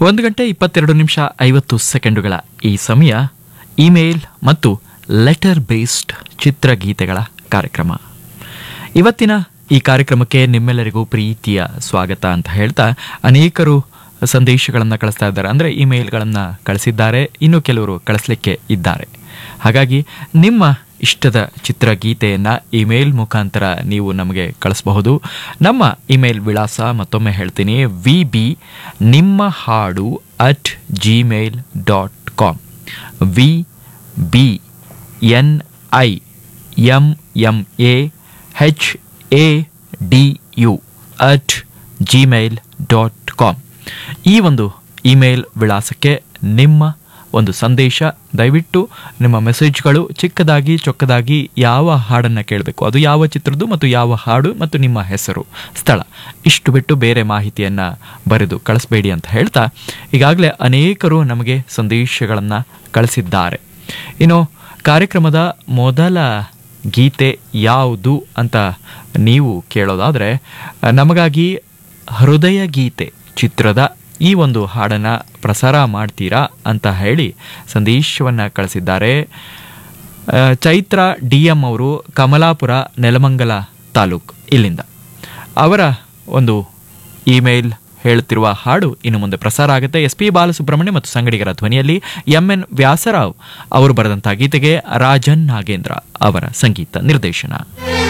ಒಂದು ಗಂಟೆ ಇಪ್ಪತ್ತೆರಡು ನಿಮಿಷ ಐವತ್ತು ಸೆಕೆಂಡುಗಳ ಈ ಸಮಯ ಇಮೇಲ್ ಮತ್ತು ಲೆಟರ್ ಬೇಸ್ಡ್ ಚಿತ್ರಗೀತೆಗಳ ಕಾರ್ಯಕ್ರಮ ಇವತ್ತಿನ ಈ ಕಾರ್ಯಕ್ರಮಕ್ಕೆ ನಿಮ್ಮೆಲ್ಲರಿಗೂ ಪ್ರೀತಿಯ ಸ್ವಾಗತ ಅಂತ ಹೇಳ್ತಾ ಅನೇಕರು ಸಂದೇಶಗಳನ್ನು ಕಳಿಸ್ತಾ ಇದ್ದಾರೆ ಅಂದರೆ ಇಮೇಲ್ಗಳನ್ನು ಕಳಿಸಿದ್ದಾರೆ ಇನ್ನು ಕೆಲವರು ಕಳಿಸ್ಲಿಕ್ಕೆ ಇದ್ದಾರೆ ಹಾಗಾಗಿ ನಿಮ್ಮ ಇಷ್ಟದ ಚಿತ್ರಗೀತೆಯನ್ನು ಇಮೇಲ್ ಮುಖಾಂತರ ನೀವು ನಮಗೆ ಕಳಿಸಬಹುದು ನಮ್ಮ ಇಮೇಲ್ ವಿಳಾಸ ಮತ್ತೊಮ್ಮೆ ಹೇಳ್ತೀನಿ ವಿ ಬಿ ನಿಮ್ಮ ಹಾಡು at Gmail dot com V B N I M M A H A D U at Gmail dot com ಈ ಒಂದು ಇಮೇಲ್ ವಿಳಾಸಕ್ಕೆ ನಿಮ್ಮ ಒಂದು ಸಂದೇಶ ದಯವಿಟ್ಟು ನಿಮ್ಮ ಮೆಸೇಜ್ಗಳು ಚಿಕ್ಕದಾಗಿ ಚೊಕ್ಕದಾಗಿ ಯಾವ ಹಾಡನ್ನು ಕೇಳಬೇಕು ಅದು ಯಾವ ಚಿತ್ರದ್ದು ಮತ್ತು ಯಾವ ಹಾಡು ಮತ್ತು ನಿಮ್ಮ ಹೆಸರು ಸ್ಥಳ ಇಷ್ಟು ಬಿಟ್ಟು ಬೇರೆ ಮಾಹಿತಿಯನ್ನು ಬರೆದು ಕಳಿಸ್ಬೇಡಿ ಅಂತ ಹೇಳ್ತಾ ಈಗಾಗಲೇ ಅನೇಕರು ನಮಗೆ ಸಂದೇಶಗಳನ್ನು ಕಳಿಸಿದ್ದಾರೆ ಇನ್ನು ಕಾರ್ಯಕ್ರಮದ ಮೊದಲ ಗೀತೆ ಯಾವುದು ಅಂತ ನೀವು ಕೇಳೋದಾದರೆ ನಮಗಾಗಿ ಹೃದಯ ಗೀತೆ ಚಿತ್ರದ ಈ ಒಂದು ಹಾಡನ್ನು ಪ್ರಸಾರ ಮಾಡ್ತೀರಾ ಅಂತ ಹೇಳಿ ಸಂದೇಶವನ್ನು ಕಳಿಸಿದ್ದಾರೆ ಆ, ಚೈತ್ರ ಡಿ ಎಂ ಅವರು ಕಮಲಾಪುರ ನೆಲಮಂಗಲ ತಾಲೂಕು ಇಲ್ಲಿಂದ ಅವರ ಒಂದು ಇಮೇಲ್ ಹೇಳುತ್ತಿರುವ ಹಾಡು ಇನ್ನು ಮುಂದೆ ಪ್ರಸಾರ ಆಗುತ್ತೆ ಎಸ್ ಪಿ ಬಾಲಸುಬ್ರಹ್ಮಣ್ಯ ಮತ್ತು ಸಂಗಡಿಗರ ಧ್ವನಿಯಲ್ಲಿ ಎಂ ಎನ್ ವ್ಯಾಸರಾವ್ ಅವರು ಬರೆದಂತಹ ಗೀತೆಗೆ ರಾಜನ್ ನಾಗೇಂದ್ರ ಅವರ ಸಂಗೀತ ನಿರ್ದೇಶನ